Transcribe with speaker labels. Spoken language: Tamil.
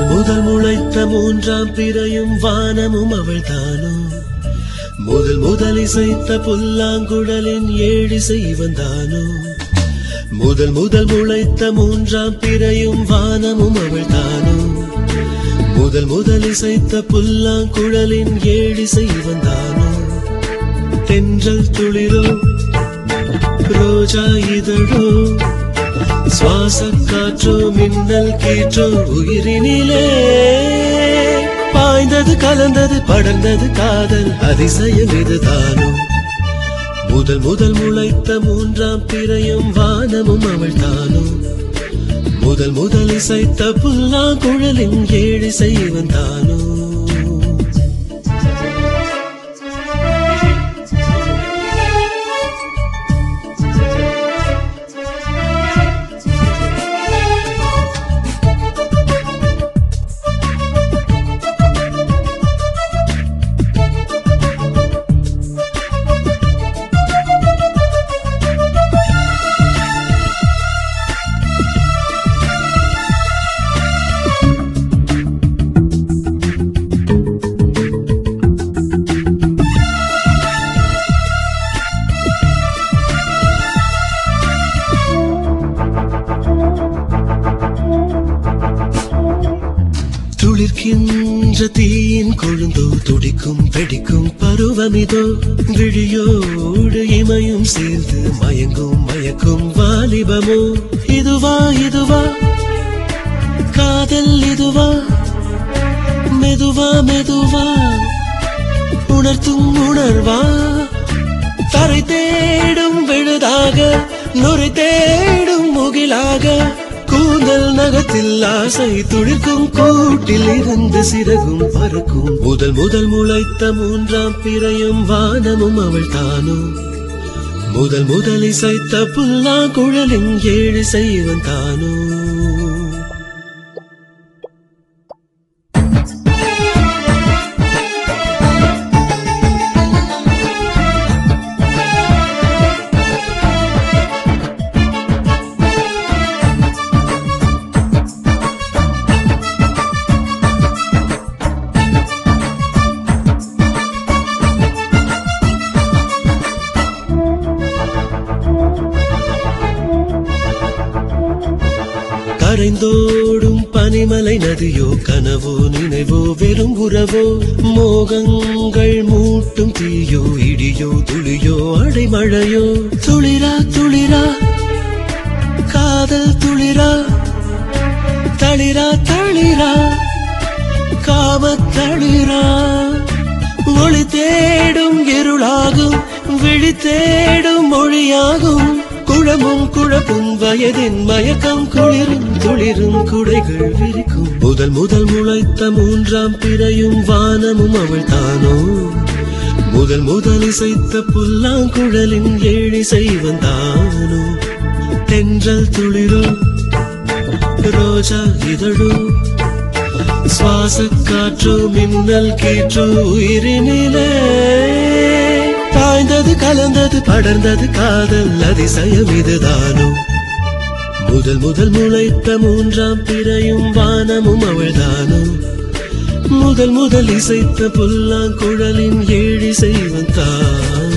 Speaker 1: முதல் முதல் முளைத்த மூன்றாம் பிறையும் வானமும் அவள்தானோ முதல் முதல் இசைத்த புல்லாங்குழலின் ஏழிசை வந்தானோ முதல் முதல் முளைத்த மூன்றாம் பிறையும் வானமும் அவள்தானோ முதல் முதல் இசைத்த புல்லாங்குழலின் ஏழிசை வந்தானோ தென்றல் துளிரோ ரோஜா இதழோ சுவாச காற்றோ மின்னல் கீற்றோ உயிரினிலே பாய்ந்தது கலந்தது படர்ந்தது காதல் அதிசயம் இதுதானோ முதல் முதல் முளைத்த மூன்றாம் பிறையும் வானமும் அவள் தானோ முதல் முதல் இசைத்த புல்லாங்குழலின் ஏழிசை வந்தானோ துளிர்க்கின்ற தீயின் கொழுந்தோ துடிக்கும் வெடிக்கும் பருவமிதோ விழியோடு இமையும் சேர்ந்து மயங்கும் மயக்கும் வாலிபமோ இதுவா இதுவா காதல் இதுவா மெதுவா மெதுவா உணர்த்தும் உணர்வா தரை தேடும் விழுதாக நுரை தேடும் முகிலாக கூந்தல் நகத்தில் ஆசை துளிர்க்கும் கூட்டில் இருந்து சிறகும் பறக்கும் முதல் முதல் முளைத்த மூன்றாம் பிறையும் வானமும் அவள் தானோ முதல் முதல் இசைத்த புல்லாங்குழலின் ஏழு செய்வன் தானோ கரைந்தோடும் பனிமலை நதியோ கனவோ நினைவோ வெறும் உறவோ மோகங்கள் மூட்டும் தீயோ இடியோ துளியோ அடைமழையோ துளிரா துளிரா காதல் துளிரா தளிரா தளிரா காமத் தளிரா ஒளி தேடும் இருளாகும் விழி தேடும் மொழியாகும் குழமும் குழப்பும் வயதின் மயக்கம் குளிரும் துளிரும் குடைகள் விரிக்கும் முதல் முதல் முளைத்த மூன்றாம் பிறையும் வானமும் அவள் தானோ முதல் முதல் இசைத்த புல்லாங்குழலின் ஏழிசை வந்தானோ தென்றல் துளிரோ ரோஜா இதழோ சுவாச காற்றோ மின்னல் கீற்றோ உயிரினிலே பாய்ந்தது கலந்தது படர்ந்தது காதல் அதிசயம் இதுதானோ முதல் முதல் முளைத்த மூன்றாம் பிறையும் வானமும் அவள்தானோ முதல் முதல் இசைத்த புல்லாங்குழலின் ஏழிசை வந்தான்